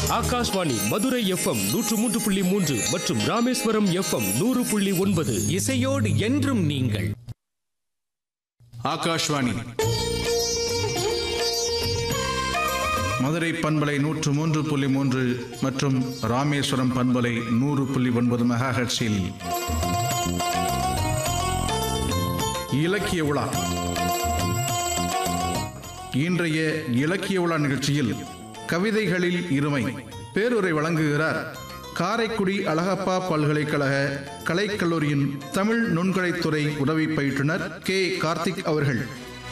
Akashvani Madurai FM நூற்று மூன்று புள்ளி மூன்று மற்றும் ராமேஸ்வரம் எஃப்எம் நூறு புள்ளி ஒன்பது இசையோடு என்றும் நீங்கள் ஆகாஷ்வாணி மதுரை பண்பலை நூற்று மூன்று புள்ளி மூன்று மற்றும் ராமேஸ்வரம் பண்பலை நூறு புள்ளி ஒன்பது மெகாஹெட்ஸில் இலக்கிய உலா இன்றைய இலக்கிய உலா நிகழ்ச்சியில் கவிதைகளில் இருமை பேருரை வழங்குகிறார் காரைக்குடி அழகப்பா பல்கலைக்கழக கலைக்கல்லூரியின் தமிழ் நுண்கலைத்துறை உதவி பயிற்றுனர் கே கார்த்திக் அவர்கள்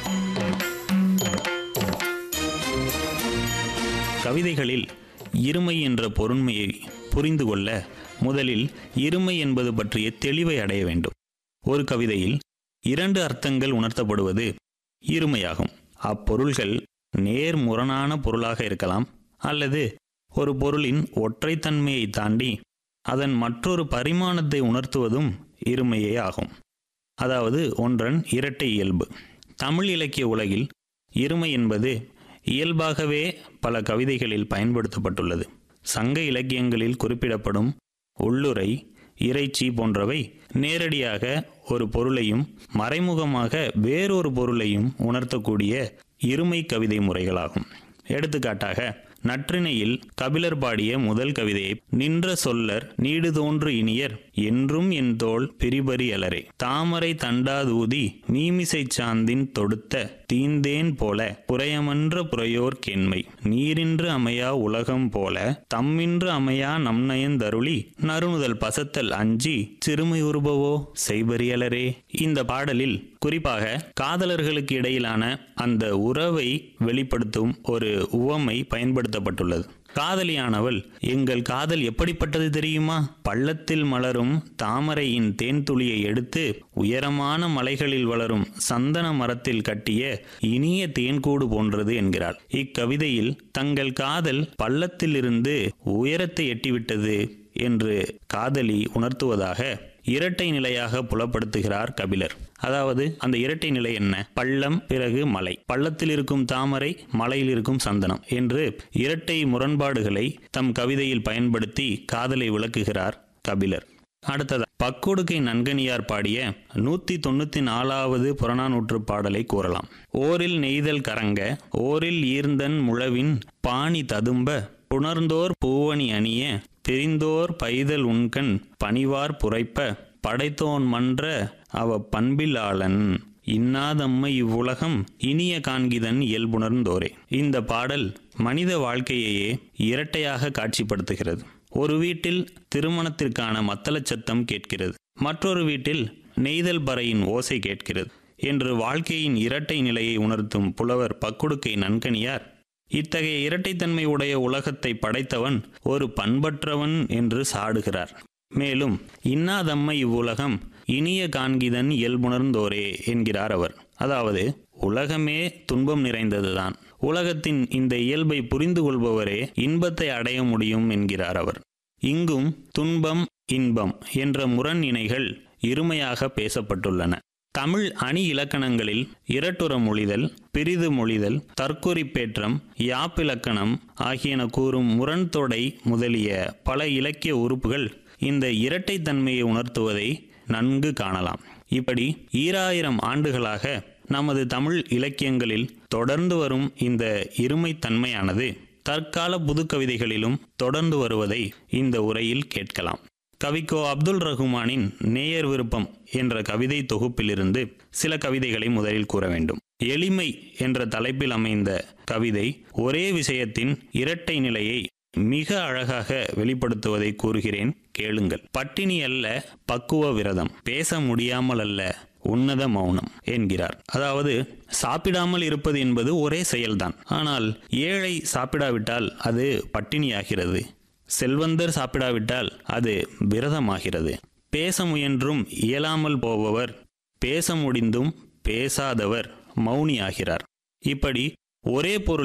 கவிதைகளில் இருமை என்ற பொருண்மையை புரிந்து கொள்ள முதலில் இருமை என்பது பற்றிய தெளிவை அடைய வேண்டும் ஒரு கவிதையில் இரண்டு அர்த்தங்கள் உணர்த்தப்படுவது இருமையாகும் அப்பொருள்கள் நேர்முரணான பொருளாக இருக்கலாம் அல்லது ஒரு பொருளின் ஒற்றைத்தன்மையை தாண்டி அதன் மற்றொரு பரிமாணத்தை உணர்த்துவதும் இருமையே ஆகும் அதாவது ஒன்றன் இரட்டை இயல்பு தமிழ் இலக்கிய உலகில் இருமை என்பது இயல்பாகவே பல கவிதைகளில் பயன்படுத்தப்பட்டுள்ளது சங்க இலக்கியங்களில் குறிப்பிடப்படும் உள்ளுரை இறைச்சி போன்றவை நேரடியாக ஒரு பொருளையும் மறைமுகமாக வேறொரு பொருளையும் உணர்த்தக்கூடிய இருமை கவிதை முறைகளாகும் எடுத்துக்காட்டாக நற்றிணையில் கபிலர் பாடிய முதல் கவிதையை நின்ற சொல்லர் நீடு தோன்று இனியர் என்றும் என் தோள் பிரிபறி அலரே தாமரை தண்டாதூதி மீமிசை சாந்தின் தொடுத்த தீந்தேன் போல புறையமன்ற புறையோர் கெண்மை நீரின்று அமையா உலகம் போல தம்மின்று அமையா நம்நயந்தருளி நறுணுதல் பசத்தல் அஞ்சி சிறுமை உருபவோ செய்பறியலரே இந்த பாடலில் குறிப்பாக காதலர்களுக்கு இடையிலான அந்த உறவை வெளிப்படுத்தும் ஒரு உவமை பயன்படுத்தப்பட்டுள்ளது காதலியானவள் எங்கள் காதல் எப்படிப்பட்டது தெரியுமா பள்ளத்தில் மலரும் தாமரையின் தேன் துளியை எடுத்து உயரமான மலைகளில் வளரும் சந்தன மரத்தில் கட்டிய இனிய தேன்கூடு போன்றது என்கிறாள் இக்கவிதையில் தங்கள் காதல் பள்ளத்திலிருந்து உயரத்தை எட்டிவிட்டது என்று காதலி உணர்த்துவதாக இரட்டை நிலையாக புலப்படுத்துகிறார் கபிலர் அதாவது அந்த இரட்டை நிலை என்ன பள்ளம் பிறகு மலை பள்ளத்தில் இருக்கும் தாமரை மலையில் இருக்கும் சந்தனம் என்று இரட்டை முரண்பாடுகளை தம் கவிதையில் பயன்படுத்தி காதலை விளக்குகிறார் கபிலர் அடுத்தது பக்கொடுக்கை நன்கனியார் பாடிய நூத்தி தொண்ணூத்தி நாலாவது புறநானூற்று பாடலை கூறலாம் ஓரில் நெய்தல் கரங்க ஓரில் ஈர்ந்தன் முழவின் பாணி ததும்ப புணர்ந்தோர் பூவணி அணிய தெரிந்தோர் பைதல் உண்கண் பணிவார் புரைப்ப படைத்தோன் மன்ற அவ பண்பிலாளன் இன்னாதம்மை இவ்வுலகம் இனிய காண்கிதன் இயல்புணர்ந்தோரே இந்த பாடல் மனித வாழ்க்கையையே இரட்டையாக காட்சிப்படுத்துகிறது ஒரு வீட்டில் திருமணத்திற்கான மத்தளச் சத்தம் கேட்கிறது மற்றொரு வீட்டில் நெய்தல் பறையின் ஓசை கேட்கிறது என்று வாழ்க்கையின் இரட்டை நிலையை உணர்த்தும் புலவர் பக்குடுக்கை நன்கனியார் இத்தகைய இரட்டைத்தன்மை உடைய உலகத்தை படைத்தவன் ஒரு பண்பற்றவன் என்று சாடுகிறார் மேலும் இன்னாதம்மை இவ்வுலகம் இனிய காண்கிதன் இயல்புணர்ந்தோரே என்கிறார் அவர் அதாவது உலகமே துன்பம் நிறைந்ததுதான் உலகத்தின் இந்த இயல்பை புரிந்து கொள்பவரே இன்பத்தை அடைய முடியும் என்கிறார் அவர் இங்கும் துன்பம் இன்பம் என்ற முரண் இணைகள் இருமையாக பேசப்பட்டுள்ளன தமிழ் அணி இலக்கணங்களில் இரட்டுற மொழிதல் பிரிது மொழிதல் தற்குறிப்பேற்றம் யாப்பிலக்கணம் ஆகியன கூறும் முரண்தொடை முதலிய பல இலக்கிய உறுப்புகள் இந்த இரட்டைத்தன்மையை உணர்த்துவதை நன்கு காணலாம் இப்படி ஈராயிரம் ஆண்டுகளாக நமது தமிழ் இலக்கியங்களில் தொடர்ந்து வரும் இந்த இருமைத்தன்மையானது தற்கால புதுக்கவிதைகளிலும் தொடர்ந்து வருவதை இந்த உரையில் கேட்கலாம் கவிக்கோ அப்துல் ரஹ்மானின் நேயர் விருப்பம் என்ற கவிதை தொகுப்பிலிருந்து சில கவிதைகளை முதலில் கூற வேண்டும் எளிமை என்ற தலைப்பில் அமைந்த கவிதை ஒரே விஷயத்தின் இரட்டை நிலையை மிக அழகாக வெளிப்படுத்துவதை கூறுகிறேன் கேளுங்கள் பட்டினி அல்ல பக்குவ விரதம் பேச முடியாமல் அல்ல உன்னத மௌனம் என்கிறார் அதாவது சாப்பிடாமல் இருப்பது என்பது ஒரே செயல்தான் ஆனால் ஏழை சாப்பிடாவிட்டால் அது பட்டினியாகிறது செல்வந்தர் சாப்பிடாவிட்டால் அது விரதமாகிறது பேச முயன்றும் இயலாமல் போபவர் பேச முடிந்தும் பேசாதவர் மௌனியாகிறார் இப்படி ஒரே பொருள்